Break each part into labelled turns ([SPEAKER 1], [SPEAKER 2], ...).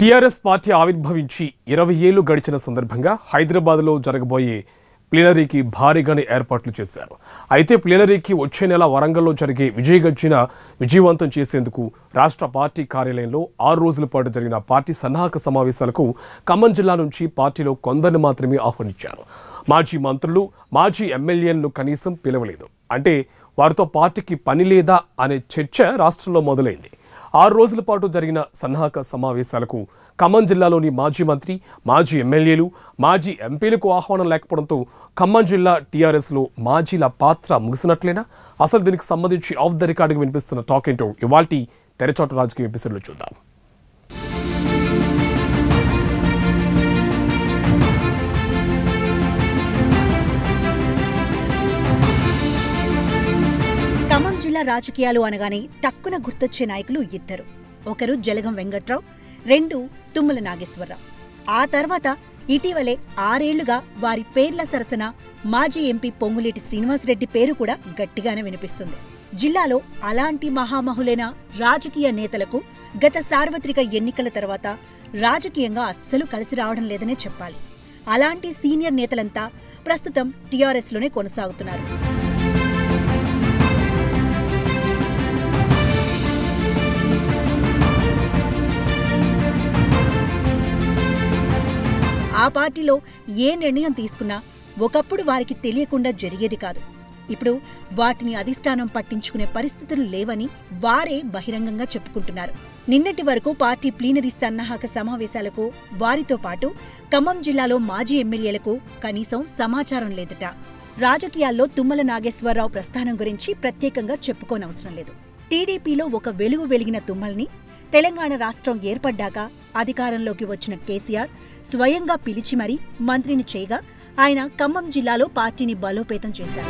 [SPEAKER 1] TRS party ఆవిర్భవించి ఇరవై ఏళ్లు గడిచిన సందర్భంగా హైదరాబాద్లో జరగబోయే ప్లీనరీకి భారీగానే ఏర్పాట్లు చేశారు అయితే ప్లీనరీకి వచ్చే నెల వరంగల్లో జరిగే విజయగర్జన విజయవంతం చేసేందుకు రాష్ట్ర పార్టీ కార్యాలయంలో ఆరు రోజుల పాటు జరిగిన పార్టీ సన్నాహక సమావేశాలకు ఖమ్మం జిల్లా నుంచి పార్టీలో కొందరిని మాత్రమే ఆహ్వానించారు మాజీ మంత్రులు మాజీ ఎమ్మెల్యేలను కనీసం పిలవలేదు అంటే వారితో పార్టీకి పని లేదా అనే చర్చ రాష్ట్రంలో మొదలైంది ఆరు రోజుల పాటు జరిగిన సన్నాహక సమావేశాలకు ఖమ్మం జిల్లాలోని మాజీ మంత్రి మాజీ ఎమ్మెల్యేలు మాజీ ఎంపీలకు ఆహ్వానం లేకపోవడంతో ఖమ్మం జిల్లా టీఆర్ఎస్లో మాజీల పాత్ర ముగిసినట్లేనా అసలు దీనికి సంబంధించి ఆఫ్ ద రికార్డుగా వినిపిస్తున్న టాక్ ఏంటో ఇవాల్టి తెరచాటు రాజకీయ ఎపిసోడ్లో చూద్దాం
[SPEAKER 2] ఖమ్మం జిల్లా రాజకీయాలు అనగానే టక్కున గుర్తొచ్చే నాయకులు ఇద్దరు ఒకరు జలగం వెంకట్రావు రెండు తుమ్మల నాగేశ్వరరావు ఆ తర్వాత ఇటీవలే ఆరేళ్లుగా వారి పేర్ల సరసన మాజీ ఎంపీ పొంగులేటి శ్రీనివాసరెడ్డి పేరు కూడా గట్టిగానే వినిపిస్తుంది జిల్లాలో అలాంటి మహామహులైన రాజకీయ నేతలకు గత సార్వత్రిక ఎన్నికల తర్వాత రాజకీయంగా అస్సలు కలిసి రావడం లేదనే చెప్పాలి అలాంటి సీనియర్ నేతలంతా ప్రస్తుతం టీఆర్ఎస్లోనే కొనసాగుతున్నారు ఆ పార్టీలో ఏ నిర్ణయం తీసుకున్నా ఒకప్పుడు వారికి తెలియకుండా జరిగేది కాదు ఇప్పుడు వాటిని అధిష్టానం పట్టించుకునే పరిస్థితులు లేవని వారే బహిరంగంగా చెప్పుకుంటున్నారు నిన్నటి వరకు పార్టీ ప్లీనరీ సన్నాహక సమావేశాలకు వారితో పాటు ఖమ్మం జిల్లాలో మాజీ ఎమ్మెల్యేలకు కనీసం సమాచారం లేదట రాజకీయాల్లో తుమ్మల నాగేశ్వరరావు ప్రస్థానం గురించి ప్రత్యేకంగా చెప్పుకోనవసరం లేదు టీడీపీలో ఒక వెలుగు వెలిగిన తుమ్మల్ని తెలంగాణ రాష్ట్రం ఏర్పడ్డాక అధికారంలోకి వచ్చిన కేసీఆర్ స్వయంగా పిలిచి మరీ మంత్రిని చేయగా ఆయన ఖమ్మం జిల్లాలో పార్టీని బలోపేతం చేశారు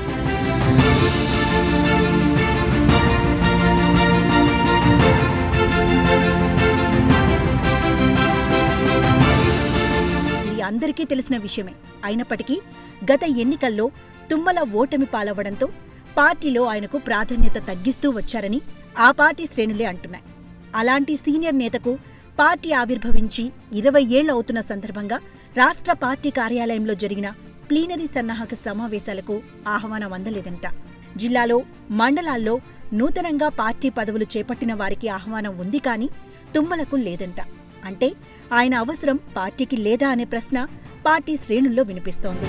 [SPEAKER 2] ఇది అందరికీ తెలిసిన విషయమే అయినప్పటికీ గత ఎన్నికల్లో తుమ్మల ఓటమి పాలవ్వడంతో పార్టీలో ఆయనకు ప్రాధాన్యత తగ్గిస్తూ వచ్చారని ఆ పార్టీ శ్రేణులే అంటున్నాయి అలాంటి సీనియర్ నేతకు పార్టీ ఆవిర్భవించి ఇరవై ఏళ్లు అవుతున్న సందర్భంగా రాష్ట్ర పార్టీ కార్యాలయంలో జరిగిన ప్లీనరీ సన్నాహక సమావేశాలకు ఆహ్వానం అందలేదంట జిల్లాలో మండలాల్లో నూతనంగా పార్టీ పదవులు చేపట్టిన వారికి ఆహ్వానం ఉంది కానీ తుమ్మలకు లేదంట అంటే ఆయన అవసరం పార్టీకి లేదా అనే ప్రశ్న పార్టీ శ్రేణుల్లో వినిపిస్తోంది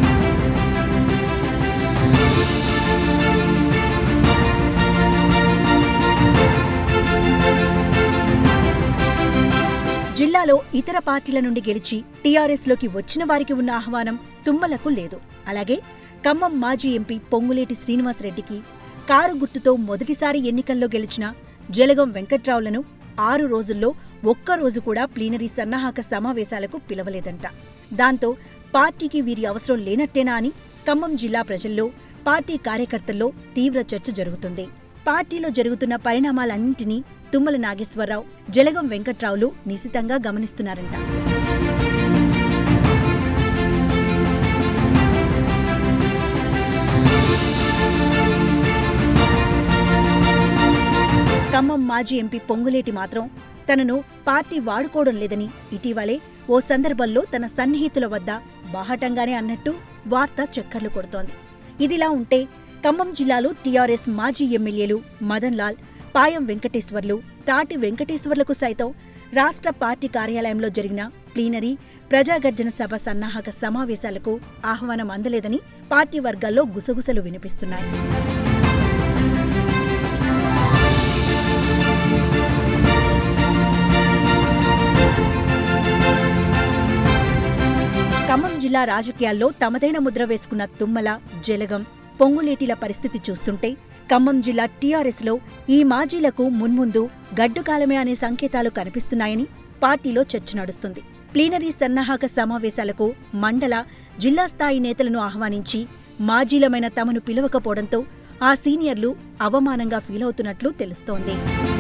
[SPEAKER 2] జిల్లాలో ఇతర పార్టీల నుండి గెలిచి టీఆర్ఎస్లోకి వచ్చిన వారికి ఉన్న ఆహ్వానం తుమ్మలకు లేదు అలాగే ఖమ్మం మాజీ ఎంపీ పొంగులేటి శ్రీనివాసరెడ్డికి కారు గుర్తుతో మొదటిసారి ఎన్నికల్లో గెలిచిన జలగం వెంకట్రావులను ఆరు రోజుల్లో ఒక్కరోజు కూడా ప్లీనరీ సన్నాహక సమావేశాలకు పిలవలేదంట దాంతో పార్టీకి వీరి అవసరం లేనట్టేనా అని ఖమ్మం జిల్లా ప్రజల్లో పార్టీ కార్యకర్తల్లో తీవ్ర చర్చ జరుగుతుంది పార్టీలో జరుగుతున్న పరిణామాలన్నింటినీ తుమ్మల నాగేశ్వరరావు జలగం వెంకట్రావులు నిశితంగా గమనిస్తున్నారంట ఖమ్మం మాజీ ఎంపీ పొంగులేటి మాత్రం తనను పార్టీ వాడుకోవడం లేదని ఇటీవలే ఓ సందర్భంలో తన సన్నిహితుల వద్ద బాహటంగానే అన్నట్టు వార్త చక్కర్లు కొడుతోంది ఇదిలా ఉంటే ఖమ్మం జిల్లాలో టీఆర్ఎస్ మాజీ ఎమ్మెల్యేలు మదన్ లాల్ పాయం వెంకటేశ్వర్లు తాటి వెంకటేశ్వర్లకు సైతం రాష్ట్ర పార్టీ కార్యాలయంలో జరిగిన ప్లీనరీ ప్రజాగర్జన సభ సన్నాహక సమావేశాలకు ఆహ్వానం అందలేదని పార్టీ వర్గాల్లో గుసగుసలు వినిపిస్తున్నాయి ఖమ్మం జిల్లా రాజకీయాల్లో తమదైన ముద్ర వేసుకున్న తుమ్మల జలగం పొంగులేటిల పరిస్థితి చూస్తుంటే ఖమ్మం జిల్లా టీఆర్ఎస్లో ఈ మాజీలకు మున్ముందు గడ్డుకాలమే అనే సంకేతాలు కనిపిస్తున్నాయని పార్టీలో చర్చ నడుస్తుంది ప్లీనరీ సన్నాహక సమావేశాలకు మండల జిల్లా స్థాయి నేతలను ఆహ్వానించి మాజీలమైన తమను పిలవకపోవడంతో ఆ సీనియర్లు అవమానంగా ఫీలవుతున్నట్లు తెలుస్తోంది